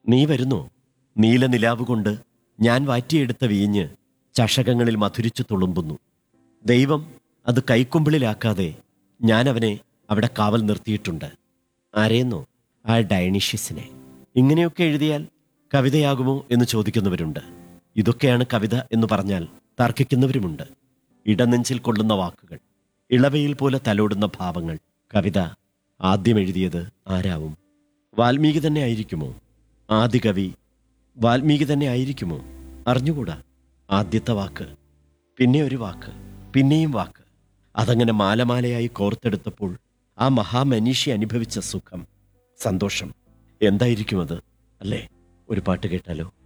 നീ വരുന്നോ നീല നിലാവ് കൊണ്ട് ഞാൻ വാറ്റിയെടുത്ത വീഞ്ഞ് ചഷകങ്ങളിൽ മധുരിച്ചു തുളുമ്പുന്നു ദൈവം അത് കൈക്കുമ്പിളിലാക്കാതെ ഞാൻ അവനെ അവിടെ കാവൽ നിർത്തിയിട്ടുണ്ട് ആരെയെന്നോ ആ ഡൈനിഷ്യസിനെ ഇങ്ങനെയൊക്കെ എഴുതിയാൽ കവിതയാകുമോ എന്ന് ചോദിക്കുന്നവരുണ്ട് ഇതൊക്കെയാണ് കവിത എന്ന് പറഞ്ഞാൽ തർക്കിക്കുന്നവരുമുണ്ട് ഇടനെഞ്ചിൽ കൊള്ളുന്ന വാക്കുകൾ ഇളവയിൽ പോലെ തലോടുന്ന ഭാവങ്ങൾ കവിത ആദ്യം എഴുതിയത് ആരാവും വാൽമീകി തന്നെ ആയിരിക്കുമോ ആദ്യ കവി വാൽമീകി തന്നെ ആയിരിക്കുമോ അറിഞ്ഞുകൂടാ ആദ്യത്തെ വാക്ക് പിന്നെ ഒരു വാക്ക് പിന്നെയും വാക്ക് അതങ്ങനെ മാലമാലയായി കോർത്തെടുത്തപ്പോൾ ആ മഹാമനീഷി അനുഭവിച്ച സുഖം സന്തോഷം എന്തായിരിക്കും അത് അല്ലേ ഒരു പാട്ട് കേട്ടാലോ